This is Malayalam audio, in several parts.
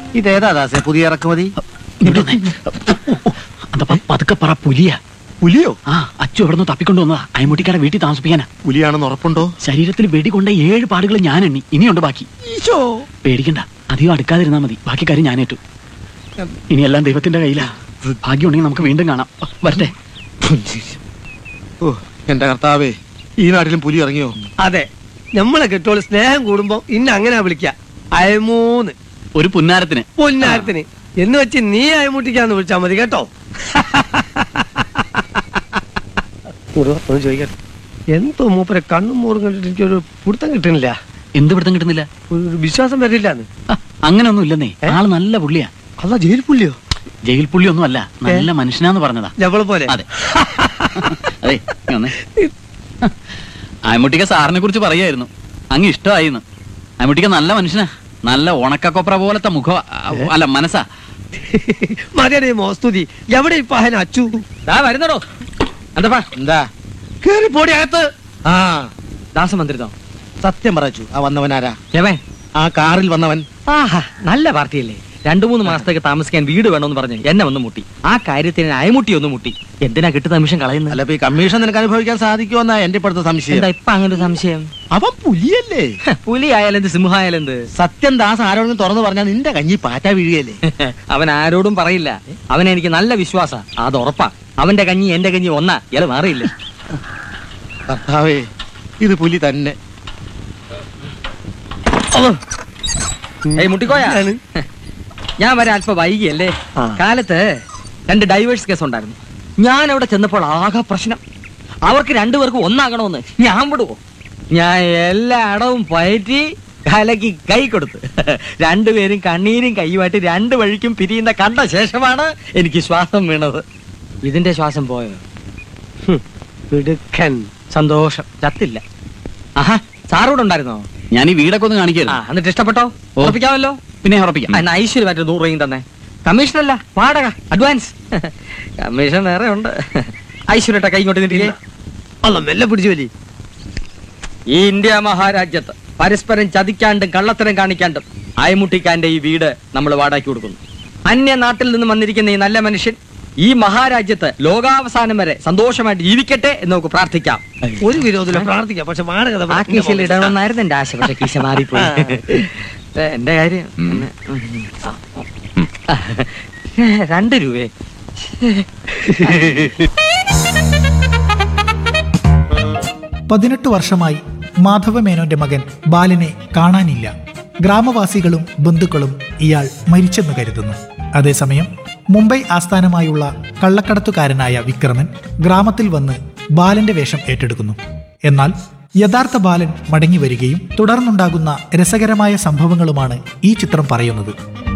ഇതേതാ ദാസേ പുതിയ ഇറക്കുമതി ഇങ്ങോട്ട് വന്നേ. അന്ത പ- പതുക്കെ പറ പുലിയാ പുലിയോ ആ അച്ചു എവിടെ നിന്ന് തപ്പിക്കൊണ്ട് വന്നതാ അയമുട്ടിക്കാരെ വീട്ടിൽ താമസിപ്പിക്കാനാ പുലിയാണെന്ന് ഉറപ്പുണ്ടോ ശരീരത്തിൽ വെടി കൊണ്ട ഏഴ് പാടുകൾ ഞാൻ എണ്ണി ഇനിയുണ്ട് ബാക്കി ഈശോ പേടിക്കണ്ട അധികം അടുക്കാതിരുന്നാ മതി ബാക്കി കാര്യം ഞാനേറ്റു ഇനിയെല്ലാം ദൈവത്തിന്റെ കയ്യിലാ ഭാഗ്യമുണ്ടെങ്കിൽ നമുക്ക് വീണ്ടും കാണാം വരട്ടെ ഓ എന്റെ കർത്താവേ ഈ നാട്ടിലും പുലി ഇറങ്ങിയോ അതെ നമ്മളെ കെട്ടോള് സ്നേഹം കൂടുമ്പോ ഇന്ന അങ്ങനെ വിളിക്ക അയമൂന്ന് ഒരു പുന്നാരത്തിന് പൊന്നാരത്തിന് എന്ന് വെച്ച് നീ അയമുട്ടിക്കാന്ന് വിളിച്ചാ മതി കേട്ടോ ഒരു ഒന്ന് ചോദിക്കട്ടെ എന്തോ മൂപ്പരെ കണ്ണും മോറും കണ്ടിട്ട് എനിക്കൊരു പിടുത്തം കിട്ടുന്നില്ല എന്ത് പിടുത്തം കിട്ടുന്നില്ല ഒരു ഒരു വിശ്വാസം വരില്ലാന്ന് ആ, അങ്ങനെയൊന്നും ഇല്ലെന്നേ ഏ? ആള് നല്ല പുള്ളിയാ അല്ല ജയിൽ പുള്ളിയോ ജയിൽ പുള്ളി ഒന്നും അല്ല നല്ല മനുഷ്യനാന്ന് പറഞ്ഞതാ ഞമ്മളെ പോലെ അതെ അതെ ഇങ്ങ് വന്നേ. അയമുട്ടിക്ക സാറിനെ കുറിച്ച് പറയായിരുന്നു അങ്ങ് ഇഷ്ടമായിന്ന് അയമുട്ടിക്ക നല്ല മനുഷ്യനാ നല്ല ഉണക്കക്കൊപ്ര പോലത്തെ മുഖ അല്ല മനസ്സാ മതിയടേ മോസ്തുതി എവിടെ ഇപ്പൊ അഹന അച്ചു വരുന്നടോ എന്താ എന്താ കേറി പോടി അകത്ത് ആ ദാസം വന്നിരുന്നോ സത്യം പറച്ചു ആ വന്നവനാരാ എവൻ ആ കാറിൽ വന്നവൻ ആഹാ നല്ല പാർട്ടിയല്ലേ രണ്ടു മൂന്ന് മാസത്തേക്ക് താമസിക്കാൻ വീട് വേണമെന്ന് പറഞ്ഞ് എന്നെ ഒന്ന് മുട്ടി ആ കാര്യത്തിന് അയമുട്ടി ഒന്ന് മുട്ടി എന്തിനാ കിട്ടുന്ന നിമിഷം കളയുന്നത് അല്ല ഇപ്പൊ ഈ കമ്മീഷൻ നിനക്ക് അനുഭവിക്കാൻ സാധിക്കുമെന്നാ എന്റെ ഇപ്പോഴത്തെ സംശയം എന്താ ഇപ്പൊ അങ്ങനെ ഒരു സംശയം അവൻ പുലിയല്ലേ ഹ, പുലി ആയാലെന്ത് സിംഹായാലെന്ത് സത്യം ദാസ് ആരോടെങ്കിലും തുറന്നു പറഞ്ഞാൽ നിന്റെ കഞ്ഞി പാറ്റ വീഴുകയല്ലേ അവൻ ആരോടും പറയില്ല അവനെ എനിക്ക് നല്ല വിശ്വാസ അത് ഉറപ്പാ അവന്റെ കഞ്ഞി എന്റെ കഞ്ഞി ഒന്നാ ഇയാള് മാറിയില്ല കർത്താവേ ഇത് പുലി തന്നെ ഏയ് മുട്ടിക്കോയ എന്താണ്? ഞാൻ വരെ അല്പം വൈകിയല്ലേ ആ. കാലത്ത് രണ്ട് ഡൈവേഴ്സ് കേസ് ഉണ്ടായിരുന്നു ഞാൻ അവിടെ ചെന്നപ്പോൾ ആകെ പ്രശ്നം അവർക്ക് രണ്ടുപേർക്കും ഒന്നാകണമെന്ന് ഞാൻ വിടുവോ ഞാൻ എല്ലാ അടവും പയറ്റി കലക്കി കൈ കൊടുത്ത് രണ്ടുപേരും കണ്ണീരും കൈയുമായിട്ട് രണ്ട് വഴിക്കും പിരിയുന്ന കണ്ട ശേഷമാണ് എനിക്ക് ശ്വാസം വീണത് ഇതിന്റെ ശ്വാസം പോയോ മിടുക്കൻ സന്തോഷം ചത്തില്ല ആഹാ സാറൂടെ ഉണ്ടായിരുന്നോ ഞാൻ ഈ വീടൊക്കെ ഒന്ന് ആ കാണിക്കായിരുന്നു എന്നിട്ട് ഇഷ്ടപ്പെട്ടോ ഓ. ഉറപ്പിക്കാമല്ലോ പിന്നെ ഉറപ്പിക്കാം എന്നാ ഐശ്വര്യമായിട്ട് നൂറ് രൂപയും തന്നെ കമ്മീഷനല്ല വാടക അഡ്വാൻസ് കമ്മീഷൻ വേറെ ഉണ്ട് ഐശ്വര്യട്ട കൈ ഇങ്ങോട്ട് നീട്ടിയേ അല്ല മെല്ലെ പിടിച്ചു വലി ഈ ഇന്ത്യ മഹാരാജ്യത്ത് പരസ്പരം ചതിക്കാണ്ടും കള്ളത്തരം കാണിക്കാണ്ടും അയമുട്ടിക്കാന്റെ ഈ വീട് നമ്മൾ വാടകയ്ക്ക് കൊടുക്കുന്നു അന്യ നാട്ടിൽ നിന്ന് വന്നിരിക്കുന്ന ഈ നല്ല മനുഷ്യൻ ഈ മഹാരാജ്യത്ത് ലോകാവസാനം വരെ സന്തോഷമായിട്ട് ജീവിക്കട്ടെ എന്ന് നമുക്ക് പ്രാർത്ഥിക്കാം ഒരു വിരോധമില്ല പ്രാർത്ഥിക്കാം പക്ഷെ മാടകഥ ആ കീശയിൽ ഇടണമെന്നായിരുന്നു എന്റെ ആശ പക്ഷെ കീശ മാറിപ്പോയി ഏ, എന്റെ കാര്യം ഒന്ന്, ഉം. ആ. രണ്ട് രൂപയെ പതിനെട്ട് വർഷമായി മാധവമേനോന്റെ മകൻ ബാലനെ കാണാനില്ല ഗ്രാമവാസികളും ബന്ധുക്കളും ഇയാൾ മരിച്ചെന്ന് കരുതുന്നു അതേസമയം മുംബൈ ആസ്ഥാനമായുള്ള കള്ളക്കടത്തുകാരനായ വിക്രമൻ ഗ്രാമത്തിൽ വന്ന് ബാലന്റെ വേഷം ഏറ്റെടുക്കുന്നു എന്നാൽ യഥാർത്ഥ ബാലൻ മടങ്ങി വരികയും തുടർന്നുണ്ടാകുന്ന രസകരമായ സംഭവങ്ങളുമാണ് ഈ ചിത്രം പറയുന്നത്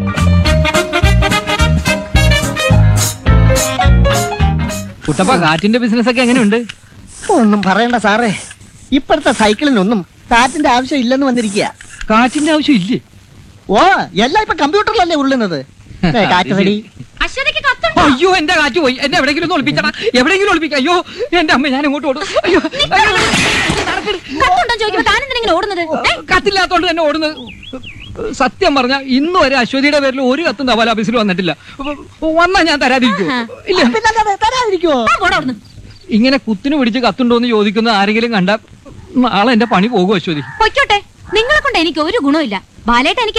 കുട്ടപ്പ കാറ്റിന്റെ ബിസിനസ് ഒക്കെ എങ്ങനെയുണ്ട് ഒന്നും പറയണ്ട സാറേ ഇപ്പോഴത്തെ സൈക്കിളിനൊന്നും കാറ്റിന്റെ ആവശ്യം ഇല്ലെന്ന് വന്നിരിക്കുക കാറ്റിന്റെ ആവശ്യം ഇല്ലേ ഓ എല്ലാം ഇപ്പൊ കമ്പ്യൂട്ടറിലല്ലേ ഉള്ളുന്നത് ദേ, കാറ്റ് റെഡി അശ്വതിക്ക് കത്തുണ്ടോ അയ്യോ എന്റെ കാറ്റ് പോയി എന്നെ എവിടെയെങ്കിലും ഒന്ന് ഒളിപ്പിച്ചടാ എവിടെയെങ്കിലും ഒളിപ്പിക്കാം അയ്യോ എന്റെ അമ്മ ഞാൻ ഇങ്ങോട്ട് ഓടും അയ്യോ അയ്യോ, നടക്കട്. കത്തുണ്ടോ ചോദിക്കുമ്പോ താൻ എന്തിനാ ഓടുന്നത് ഏ? കത്തില്ലാത്തോണ്ട് തന്നെ ഓടുന്നത് സത്യം പറഞ്ഞ ഇന്ന് വരെ അശ്വതിയുടെ പേരിൽ ഒരു കത്തും തപാൽ ഓഫീസിൽ വന്നിട്ടില്ല വന്നാ ഞാൻ തരാതിരിക്കോ ഇല്ല പിന്നല്ലാതെ തരാതിരിക്കുവോ താൻ പോടാ അവിടുന്ന്. ഇങ്ങനെ കുത്തിന് പിടിച്ച് കത്തുണ്ടോ എന്ന് ചോദിക്കുന്ന ആരെങ്കിലും കണ്ട നാളെ എന്റെ പണി പോകും അശ്വതി പൊയ്ക്കോട്ടെ നിങ്ങളെ കൊണ്ട് എനിക്ക് ഒരു ഗുണമില്ല ബാലേട്ട എനിക്ക്